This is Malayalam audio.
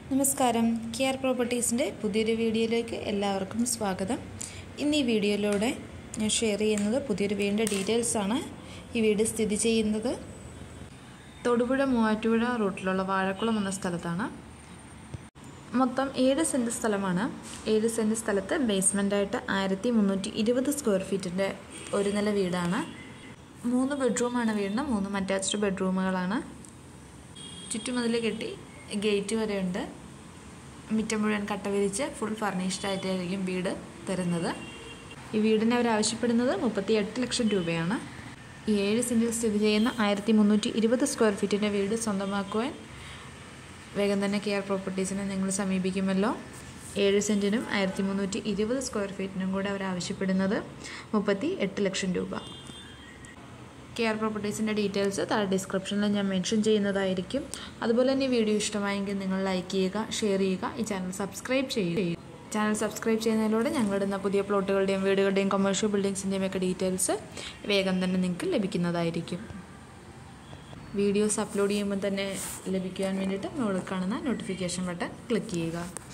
നമസ്കാരം കെയർ പ്രോപ്പർട്ടീസിൻ്റെ പുതിയൊരു വീഡിയോയിലേക്ക് എല്ലാവർക്കും സ്വാഗതം ഇന്ന് ഈ വീഡിയോയിലൂടെ ഞാൻ ഷെയർ ചെയ്യുന്നത് പുതിയൊരു വീടിൻ്റെ ഡീറ്റെയിൽസ് ആണ് ഈ വീട് സ്ഥിതി ചെയ്യുന്നത് തൊടുപുഴ മൂവാറ്റുപുഴ റൂട്ടിലുള്ള വാഴക്കുളം എന്ന സ്ഥലത്താണ് മൊത്തം ഏഴ് സെൻറ്റ് സ്ഥലമാണ് ഏഴ് സെൻറ്റ് സ്ഥലത്ത് ബേസ്മെൻ്റായിട്ട് ആയിരത്തി മുന്നൂറ്റി ഇരുപത് സ്ക്വയർ ഫീറ്റിൻ്റെ ഒരു നില വീടാണ് മൂന്ന് ബെഡ്റൂമാണ് വീടിന് മൂന്നും അറ്റാച്ച്ഡ് ബെഡ്റൂമുകളാണ് ചുറ്റുമതിൽ കെട്ടി ഗേറ്റ് വരെ ഉണ്ട് മുറ്റം മുഴുവൻ കട്ട വിരിച്ച് ഫുൾ ഫർണിഷ്ഡ് ആയിട്ടായിരിക്കും വീട് തരുന്നത് ഈ വീടിന് അവർ ആവശ്യപ്പെടുന്നത് മുപ്പത്തി എട്ട് ലക്ഷം രൂപയാണ് ഈ ഏഴ് സെൻറ്റിൽ സ്ഥിതി ചെയ്യുന്ന ആയിരത്തി മുന്നൂറ്റി ഇരുപത് സ്ക്വയർ ഫീറ്റിൻ്റെ വീട് സ്വന്തമാക്കുവാൻ വേഗം തന്നെ കെയർ പ്രോപ്പർട്ടീസിനെ നിങ്ങൾ സമീപിക്കുമല്ലോ ഏഴ് സെൻറ്റിനും ആയിരത്തി മുന്നൂറ്റി ഇരുപത് സ്ക്വയർ ഫീറ്റിനും കൂടെ അവർ ആവശ്യപ്പെടുന്നത് മുപ്പത്തി എട്ട് ലക്ഷം രൂപ കെയർ പ്രോപ്പർട്ടീസിൻ്റെ ഡീറ്റെയിൽസ് താഴെ ഡിസ്ക്രിപ്ഷനിൽ ഞാൻ മെൻഷൻ ചെയ്യുന്നതായിരിക്കും അതുപോലെ തന്നെ ഈ വീഡിയോ ഇഷ്ടമായെങ്കിൽ നിങ്ങൾ ലൈക്ക് ചെയ്യുക ഷെയർ ചെയ്യുക ഈ ചാനൽ സബ്സ്ക്രൈബ് ചെയ്യുക ചാനൽ സബ്സ്ക്രൈബ് ചെയ്യുന്നതിലൂടെ ഞങ്ങളിടുന്ന പുതിയ പ്ലോട്ടുകളുടെയും വീടുകളുടെയും കൊമേഴ്ഷ്യൽ ബിൽഡിങ്സിൻ്റെയും ഒക്കെ ഡീറ്റെയിൽസ് വേഗം തന്നെ നിങ്ങൾക്ക് ലഭിക്കുന്നതായിരിക്കും വീഡിയോസ് അപ്ലോഡ് ചെയ്യുമ്പോൾ തന്നെ ലഭിക്കുവാൻ വേണ്ടിയിട്ട് മുകളിൽ കാണുന്ന നോട്ടിഫിക്കേഷൻ ബട്ടൺ ക്ലിക്ക് ചെയ്യുക